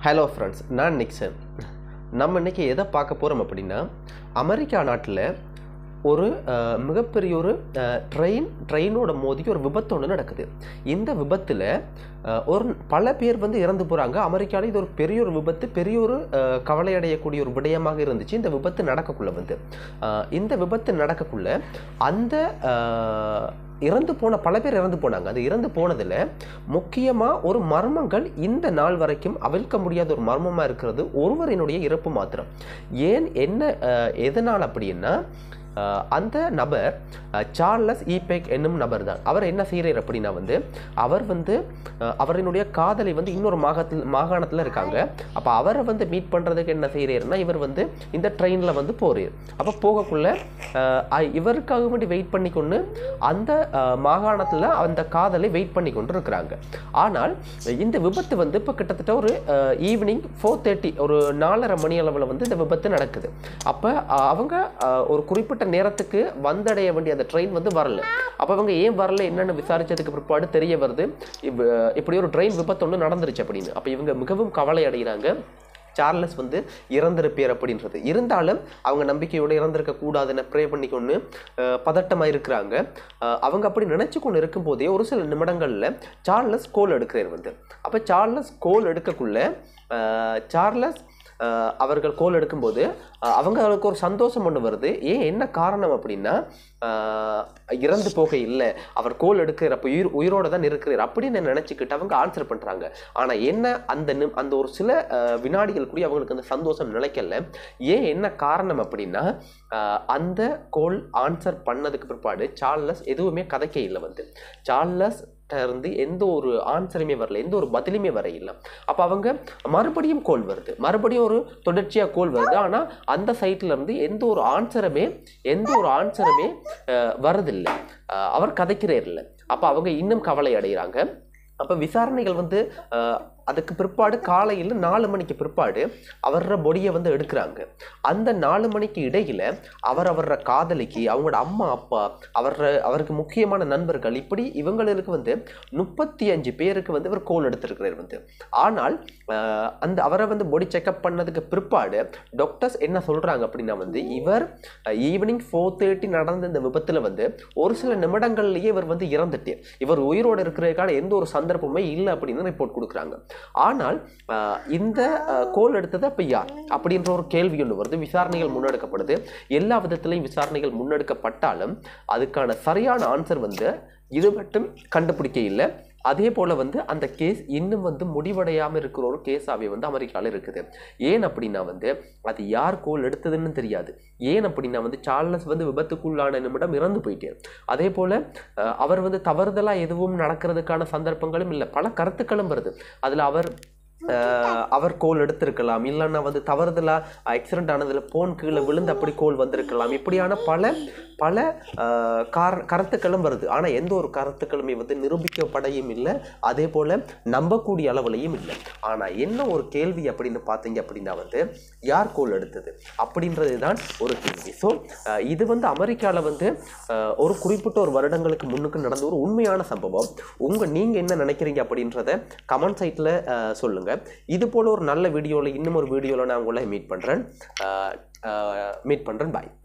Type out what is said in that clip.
hello friends நான் Nixon நம்ம இன்னைக்கு எதை பார்க்க போகிறோம் அப்படின்னா அமெரிக்கா நாட்டில் ஒரு அஹ், மிகப்பெரிய ஒரு ட்ரெயின் ட்ரெயினோட மோதி ஒரு விபத்து ஒன்று நடக்குது இந்த விபத்தில் ஒரு பல பேர் வந்து இறந்து போகிறாங்க அமெரிக்காவில் இது ஒரு பெரிய ஒரு விபத்து பெரிய ஒரு அஹ், கவலை அடையக்கூடிய ஒரு விடயமாக இருந்துச்சு இந்த விபத்து நடக்கக்குள்ள வந்து அஹ், இந்த விபத்து நடக்கக்குள்ள அந்த அஹ், இறந்து போன பல பேர் இறந்து போனாங்க அது இறந்து போனதில் முக்கியமாக ஒரு மர்மங்கள் இந்த நாள் வரைக்கும் அவிழ்க்க முடியாத ஒரு மர்மமாக இருக்கிறது ஒருவரினுடைய இறப்பு மாத்திரம் ஏன் என்ன அஹ், எதனால் அப்படின்னா அஹ், அந்த நபர் அஹ், சார்லஸ் ஈபெக் என்னும் நபர் தான் அவர் என்ன செய்கிறார் அப்படின்னா வந்து அவர் வந்து அஹ், அவரினுடைய காதலி வந்து இன்னொரு மாகாணத்தில் மாகாணத்தில் இருக்காங்க அப்போ அவரை வந்து மீட் பண்ணுறதுக்கு என்ன செய்கிறாருன்னா இவர் வந்து இந்த ட்ரெயினில் வந்து போகிறார் அப்போ போகக்குள்ள அஹ், அ- இவருக்காக வேண்டி வெயிட் பண்ணி கொண்டு அந்த மாகாணத்தில் அந்த காதலை வெயிட் பண்ணி கொண்டு இருக்கிறாங்க ஆனால் இந்த விபத்து வந்து இப்போ கிட்டத்தட்ட ஒரு ஈவினிங் ஃபோர் தேர்ட்டி ஒரு நாலரை மணி அளவில் வந்து இந்த விபத்து நடக்குது அப்போ அவங்க அஹ், ஒரு குறிப்பிட்ட நேரத்துக்கு வந்தடைய வேண்டிய அந்த ட்ரெயின் வந்து வரல அப்போ அவங்க ஏன் வரல என்னன்னு விசாரிச்சதுக்கு பிற்பாடு தெரிய வருது இவ் இப்படி ஒரு ட்ரெயின் விபத்து ஒன்று நடந்துருச்சு அப்படின்னு அப்போ இவங்க மிகவும் கவலை அடைகிறாங்க சார்லஸ் வந்து இறந்திருப்பார் அப்படின்றது இருந்தாலும் அவங்க நம்பிக்கையோடு இறந்திருக்க கூடாதுன்னு ப்ரே பண்ணிக்கொண்டு பதட்டமாக இருக்கிறாங்க அஹ் அவங்க அப்படி நினச்சி கொண்டு இருக்கும்போதே ஒரு சில நிமிடங்களில் சார்லஸ் கோல் எடுக்கிறார் வந்து அப்போ சார்லஸ் கோல் எடுக்கக்குள்ள அஹ் சார்லஸ் அஹ் அவர்கள் கோல் எடுக்கும்போது அஹ் அவங்களுக்கு ஒரு சந்தோஷம் ஒன்று வருது ஏன் என்ன காரணம் அப்படின்னா அஹ் இறந்து போக இல்லை அவர் கோல் எடுக்கிறப்ப உயிர் உயிரோட தான் இருக்கிறார் அப்படின்னு நினச்சிக்கிட்டு அவங்க ஆன்சர் பண்ணுறாங்க ஆனால் என்ன அந்த நிம் அந்த ஒரு சில அஹ், வினாடிகள் கூட அவங்களுக்கு அந்த சந்தோஷம் நிலைக்கல ஏன் என்ன காரணம் அப்படின்னா அஹ், அந்த கோல் ஆன்சர் பண்ணதுக்கு பிற்பாடு சார்லஸ் எதுவுமே கதைக்க இல்லை வந்து சார்லஸ் இருந்து எந்த ஒரு ஆன்சருமே வரல எந்த ஒரு பதிலுமே வர இல்லை அப்போ அவங்க மறுபடியும் கோல் வருது மறுபடியும் ஒரு தொடர்ச்சியாக கோல் வருது ஆனால் அந்த சைட்ல இருந்து எந்த ஒரு ஆன்சருமே எந்த ஒரு ஆன்சருமே வரதில்லை அஹ் அவர் கதைக்கிறே இல்லை அப்போ அவங்க இன்னும் கவலை அடைகிறாங்க அப்போ விசாரணைகள் வந்து அஹ், அதுக்கு பிற்பாடு காலையில் நாலு மணிக்கு பிற்பாடு அவர பொடியை வந்து எடுக்கிறாங்க அந்த நாலு மணிக்கு இடையில அவர் அவர காதலிக்கு அவங்களோட அம்மா அப்பா அவர் அவருக்கு முக்கியமான நண்பர்கள் இப்படி இவங்களுக்கு வந்து முப்பத்தி அஞ்சு பேருக்கு வந்து இவர் கோல் எடுத்திருக்கிறார் வந்து ஆனால் அஹ், அந்த அவரை வந்து பொடி செக்அப் பண்ணதுக்கு பிற்பாடு டாக்டர்ஸ் என்ன சொல்றாங்க அப்படின்னா வந்து இவர் ஈவினிங் ஃபோர் தேர்ட்டி நடந்த இந்த விபத்துல வந்து ஒரு சில நிமிடங்கள்லயே இவர் வந்து இறந்துட்டு இவர் உயிரோடு இருக்கிறதுக்கான எந்த ஒரு சந்தர்ப்பமே இல்லை அப்படின்னு ரிப்போர்ட் கொடுக்குறாங்க ஆனால் அஹ், இந்த அஹ், கோல் எடுத்தது அப்போ யார் அப்படின்ற ஒரு கேள்வி ஒன்று வருது விசாரணைகள் முன்னெடுக்கப்படுது எல்லா விதத்திலையும் விசாரணைகள் முன்னெடுக்கப்பட்டாலும் அதுக்கான சரியான ஆன்சர் வந்து இது மட்டும் கண்டுபிடிக்க இல்லை அதே போல் வந்து அந்த கேஸ் இன்னும் வந்து முடிவடையாமல் இருக்கிற ஒரு கேஸாகவே வந்து அமெரிக்காவில் இருக்குது ஏன் அப்படின்னா வந்து அது யார் கோல் எடுத்ததுன்னு தெரியாது ஏன் அப்படின்னா வந்து சார்லஸ் வந்து விபத்துக்குள்ளான நிமிடம் இறந்து போயிட்டார் அதே போல் அஹ், அவர் வந்து தவறுதலாக எதுவும் நடக்கிறதுக்கான சந்தர்ப்பங்களும் இல்லை பல கருத்துக்களும் வருது அதில் அவர் அஹ், அவர் கோல் எடுத்திருக்கலாம் இல்லைன்னா வந்து தவறுதலாக ஆக்சிடென்ட் ஆனதில் போன் கீழே விழுந்து அப்படி கோல் வந்திருக்கலாம் இப்படியான பல பல அஹ், கார கருத்துக்களும் வருது ஆனால் எந்த ஒரு கருத்துக்களுமே வந்து நிரூபிக்கப்படையும் இல்லை அதே போல் நம்பக்கூடிய அளவுலையும் இல்லை ஆனால் என்ன ஒரு கேள்வி அப்படின்னு பார்த்தீங்க அப்படின்னா வந்து யார் கோல் எடுத்தது அப்படின்றது தான் ஒரு கேள்வி ஸோ இது வந்து அமெரிக்காவில் வந்து அஹ், ஒரு குறிப்பிட்ட ஒரு வருடங்களுக்கு முன்னுக்கு நடந்த ஒரு உண்மையான சம்பவம் உங்கள் நீங்கள் என்ன நினைக்கிறீங்க அப்படின்றத கமெண்ட் சைட்டில் சொல்லுங்கள் இது போல் ஒரு நல்ல வீடியோவில் இன்னும் ஒரு வீடியோவில் நான் உங்களை மீட் பண்ணுறேன் மீட் பண்ணுறேன் பாய்